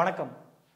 வணக்கம்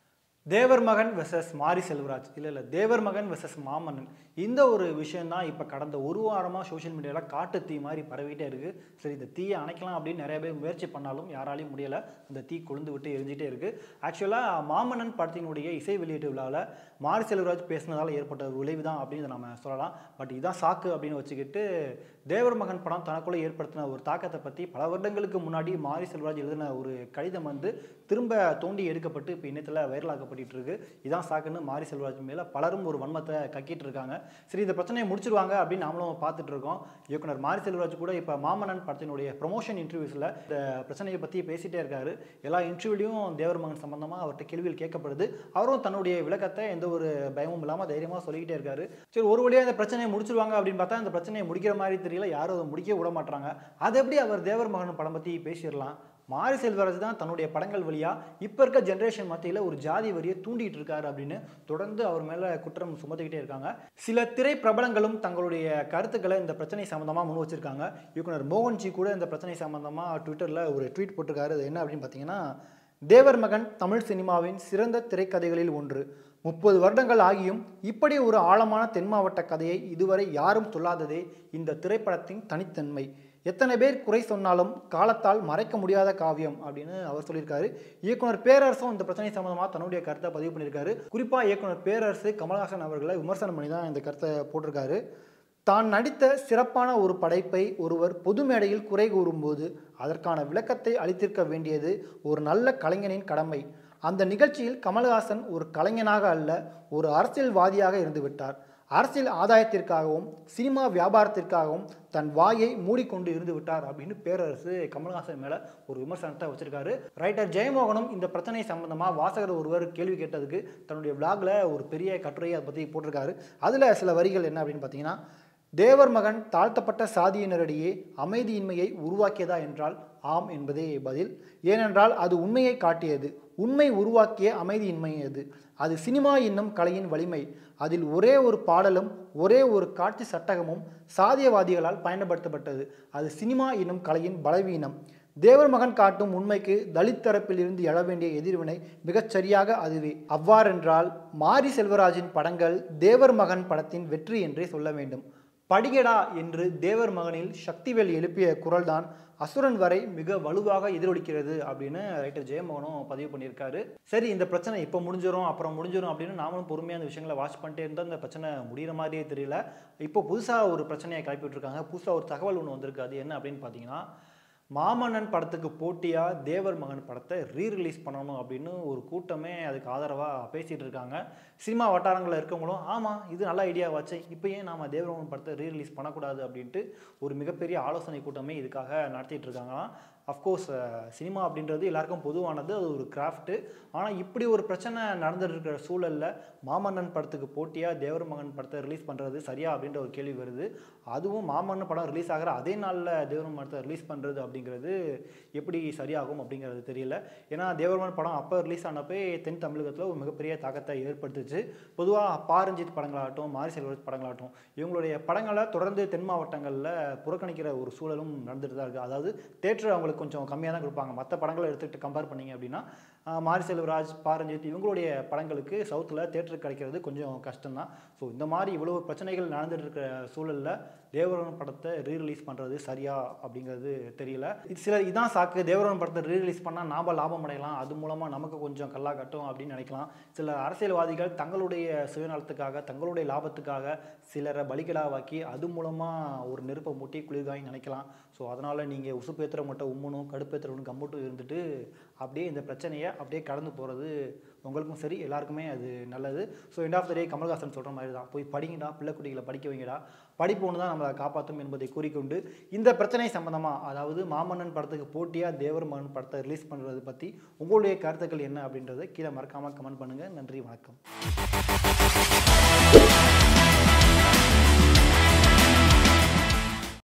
தேவர் மகன் வெர்சஸ் மாரி செல்வராஜ் இல்லை இல்லை தேவர் மகன் வெர்சஸ் மாமன்னன் இந்த ஒரு விஷயம்தான் இப்போ கடந்த ஒரு வாரமாக சோஷியல் மீடியாவில் காட்டு தீ மாதிரி பரவிட்டே இருக்குது சரி இந்த தீயை அணைக்கலாம் அப்படின்னு நிறைய பேர் முயற்சி பண்ணாலும் யாராலையும் முடியலை இந்த தீ கொழுந்து விட்டு எரிஞ்சிட்டே இருக்குது ஆக்சுவலாக மாமன்னன் படத்தினுடைய இசை வெளியீட்டு விழாவில் மாரி செல்வராஜ் பேசினதால் ஏற்பட்ட ஒரு விளைவு தான் அப்படின்னு நம்ம சொல்லலாம் பட் இதான் சாக்கு அப்படின்னு வச்சுக்கிட்டு தேவர் மகன் படம் தனக்குள்ளே ஏற்படுத்தின ஒரு தாக்கத்தை பற்றி பல வருடங்களுக்கு முன்னாடி மாரி செல்வராஜ் எழுதின ஒரு கடிதம் வந்து திரும்ப தோண்டி எடுக்கப்பட்டு இப்போ இணையத்தில் வைரலாக்கப்பட்டு இருக்கு இதான் சாக்குன்னு மாரி செல்வராஜ் மேலே பலரும் ஒரு வன்மத்தை கக்கிட்டு இருக்காங்க சரி இந்த பிரச்சனையை முடிச்சிருவாங்க அப்படின்னு நாமளும் பார்த்துட்டு இருக்கோம் இயக்குனர் மாரி செல்வராஜ் கூட இப்போ மாமன்னன் படத்தினுடைய ப்ரொமோஷன் இன்டர்வியூஸில் இந்த பிரச்சனையை பற்றி பேசிட்டே இருக்காரு எல்லா இன்டர்வியூலையும் தேவர் மகன் சம்பந்தமாக அவர்கிட்ட கேள்விகள் கேட்கப்படுது அவரும் தன்னுடைய விளக்கத்தை எந்த ஒரு பயமும் இல்லாமல் தைரியமாக சொல்லிக்கிட்டே இருக்காரு சரி ஒரு வழியாக இந்த பிரச்சனையை முடிச்சிருவாங்க அப்படின்னு பார்த்தா இந்த பிரச்சனையை முடிக்கிற மாதிரி தெரியல யாரும் அதை முடிக்க விட மாட்டாங்க அது எப்படி அவர் தேவர் மகன் படம் பற்றி பேசிடலாம் மாரி செல்வராஜ் தான் தன்னுடைய படங்கள் வழியா இப்போ இருக்க ஜென்ரேஷன் மத்தியில் ஒரு ஜாதி வரியை தூண்டிட்டு இருக்காரு அப்படின்னு தொடர்ந்து அவர் மேலே குற்றம் சுமத்திக்கிட்டே இருக்காங்க சில திரை பிரபலங்களும் தங்களுடைய கருத்துக்களை இந்த பிரச்சனை சம்மந்தமாக முன் வச்சிருக்காங்க இயக்குனர் மோகன்ஜி கூட இந்த பிரச்சனை சம்மந்தமாக ட்விட்டரில் ஒரு ட்வீட் போட்டிருக்காரு அது என்ன அப்படின்னு பார்த்தீங்கன்னா தேவர் மகன் தமிழ் சினிமாவின் சிறந்த திரைக்கதைகளில் ஒன்று முப்பது வருடங்கள் ஆகியும் இப்படி ஒரு ஆழமான தென் மாவட்ட கதையை இதுவரை யாரும் சொல்லாததே இந்த திரைப்படத்தின் தனித்தன்மை எத்தனை பேர் குறை சொன்னாலும் காலத்தால் மறைக்க முடியாத காவியம் அப்படின்னு அவர் சொல்லியிருக்காரு இயக்குனர் பேரரசும் இந்த பிரச்சனை சம்பந்தமாக தன்னுடைய கருத்தை பதிவு பண்ணியிருக்காரு குறிப்பாக இயக்குனர் பேரரசு கமல்ஹாசன் அவர்களை விமர்சனம் பண்ணி தான் இந்த கருத்தை போட்டிருக்காரு தான் நடித்த சிறப்பான ஒரு படைப்பை ஒருவர் பொது மேடையில் குறை கூறும்போது அதற்கான விளக்கத்தை அளித்திருக்க வேண்டியது ஒரு நல்ல கலைஞனின் கடமை அந்த நிகழ்ச்சியில் கமல்ஹாசன் ஒரு கலைஞனாக அல்ல ஒரு அரசியல்வாதியாக இருந்து விட்டார் அரசியல் ஆதாயத்திற்காகவும் சினிமா வியாபாரத்திற்காகவும் தன் வாயை மூடிக்கொண்டு இருந்து விட்டார் அப்படின்னு பேரரசு கமல்ஹாசன் மேலே ஒரு விமர்சனத்தை வச்சிருக்காரு ரைட்டர் ஜெயமோகனும் இந்த பிரச்சனை சம்பந்தமாக வாசகர் ஒருவர் கேள்வி கேட்டதுக்கு தன்னுடைய விளாகில் ஒரு பெரிய கட்டுரையை அதை பற்றி போட்டிருக்காரு அதில் சில வரிகள் என்ன அப்படின்னு பார்த்தீங்கன்னா தேவர் மகன் தாழ்த்தப்பட்ட சாதியினரிடையே அமைதியின்மையை உருவாக்கியதா என்றால் ஆம் என்பதே பதில் ஏனென்றால் அது உண்மையை காட்டியது உண்மை உருவாக்கிய அமைதியின்மை அது அது சினிமா என்னும் கலையின் வலிமை அதில் ஒரே ஒரு பாடலும் ஒரே ஒரு காட்சி சட்டகமும் சாதியவாதிகளால் பயன்படுத்தப்பட்டது அது சினிமா என்னும் கலையின் பலவீனம் தேவர் மகன் காட்டும் உண்மைக்கு தலித் தரப்பில் இருந்து எழ வேண்டிய எதிர்வினை மிகச் சரியாக அதுவே அவ்வாறென்றால் மாரி செல்வராஜின் படங்கள் தேவர் மகன் படத்தின் வெற்றி என்றே சொல்ல வேண்டும் படிகடா என்று தேவர் மகனில் சக்திவேல் எழுப்பிய குரல்தான் அசுரன் வரை மிக வலுவாக எதிரொலிக்கிறது அப்படின்னு ரைட்டர் ஜெயமோகனும் பதிவு பண்ணியிருக்காரு சரி இந்த பிரச்சனை இப்போ முடிஞ்சிடும் அப்புறம் முடிஞ்சிடும் அப்படின்னு நாமளும் பொறுமையாக அந்த விஷயங்களை வாட்ச் பண்ணிட்டே இருந்தால் இந்த பிரச்சனை முடிகிற மாதிரியே தெரியல இப்போ புதுசாக ஒரு பிரச்சனையை கிளப்பிட்டுருக்காங்க புதுசாக ஒரு தகவல் ஒன்று வந்திருக்கு அது என்ன அப்படின்னு பார்த்தீங்கன்னா மாமன்னன் படத்துக்கு போட்டியாக தேவர் மகன் படத்தை ரீ ரிலீஸ் பண்ணணும் அப்படின்னு ஒரு கூட்டமே அதுக்கு ஆதரவாக பேசிகிட்டு இருக்காங்க சினிமா வட்டாரங்களில் இருக்கவங்களும் ஆமாம் இது நல்ல ஐடியா வச்சு இப்போ ஏன் நாம் தேவர் மகன் படத்தை ரீ ரிலீஸ் பண்ணக்கூடாது அப்படின்ட்டு ஒரு மிகப்பெரிய ஆலோசனை கூட்டமே இதுக்காக நடத்திட்டு இருக்காங்களாம் அஃப்கோர்ஸ் சினிமா அப்படின்றது எல்லாருக்கும் பொதுவானது அது ஒரு கிராஃப்ட்டு ஆனால் இப்படி ஒரு பிரச்சனை நடந்துட்டு இருக்கிற சூழலில் மாமன்னன் படத்துக்கு போட்டியாக தேவர் மகன் படத்தை ரிலீஸ் பண்ணுறது சரியா அப்படின்ற ஒரு கேள்வி வருது அதுவும் மாமன்னன் படம் ரிலீஸ் ஆகிற அதே நாளில் தேவர் படத்தை ரிலீஸ் பண்ணுறது அப்படிங்கிறது எப்படி சரியாகும் அப்படிங்கிறது தெரியல ஏன்னா தேவர்மன் படம் அப்போ ரிலீஸ் ஆனப்போ தென் தமிழகத்தில் ஒரு மிகப்பெரிய தாக்கத்தை ஏற்படுத்துச்சு பொதுவாக பாரஞ்சித் படங்களாகட்டும் மாரி செல்வராஜ் படங்களாகட்டும் இவங்களுடைய படங்களை தொடர்ந்து தென் மாவட்டங்களில் புறக்கணிக்கிற ஒரு சூழலும் நடந்துட்டு தான் இருக்குது அதாவது தேட்டர் அவங்களுக்கு கொஞ்சம் கம்மியாக தான் கொடுப்பாங்க மற்ற படங்களை எடுத்துகிட்டு கம்பேர் பண்ணீங்க அப்படின்னா ஆஹ் மாரி செல்வராஜ் பாரஞ்சித் இவங்களுடைய படங்களுக்கு சவுத்தில் தேட்டருக்கு கிடைக்கிறது கொஞ்சம் கஷ்டம்தான் ஸோ இந்த மாதிரி இவ்வளோ பிரச்சனைகள் நடந்துட்டு இருக்கிற சூழலில் தேவரன் படத்தை ரீ ரிலீஸ் பண்ணுறது சரியா அப்படிங்கிறது தெரியல இது சில இதான் சாக்கு தேவரன் படத்தை ரீ ரிலீஸ் பண்ணால் நாம லாபம் அடையலாம் அது மூலமாக நமக்கு கொஞ்சம் கல்லா கட்டும் அப்படின்னு நினைக்கலாம் சில அரசியல்வாதிகள் தங்களுடைய சுயநலத்துக்காக தங்களுடைய லாபத்துக்காக சிலரை பலிகடாவாக்கி அது மூலமாக ஒரு நெருப்பை மூட்டி குளிர்காய் நினைக்கலாம் ஸோ அதனால் நீங்கள் உசுப்பேத்துற மட்டும் உம்மனும் கடுப்பேத்துறவனும் கம்பட்டும் இருந்துட்டு அப்படியே இந்த பிரச்சனையை அப்படியே கடந்து போகிறது உங்களுக்கும் சரி எல்லாருக்குமே அது நல்லது ஸோ எண்ட் ஆஃப் த டே கமல்ஹாசன் சொல்கிற மாதிரி தான் போய் படிங்கடா பிள்ளை குட்டிகளை படிக்க வைங்கடா படிப்பு ஒன்று தான் நம்மளை காப்பாற்றும் என்பதை கூறிக்கொண்டு இந்த பிரச்சனை சம்பந்தமாக அதாவது மாமன்னன் படத்துக்கு போட்டியாக தேவர் மகன் படத்தை ரிலீஸ் பண்ணுறது பற்றி உங்களுடைய கருத்துக்கள் என்ன அப்படின்றத கீழே மறக்காமல் கமெண்ட் பண்ணுங்கள் நன்றி வணக்கம்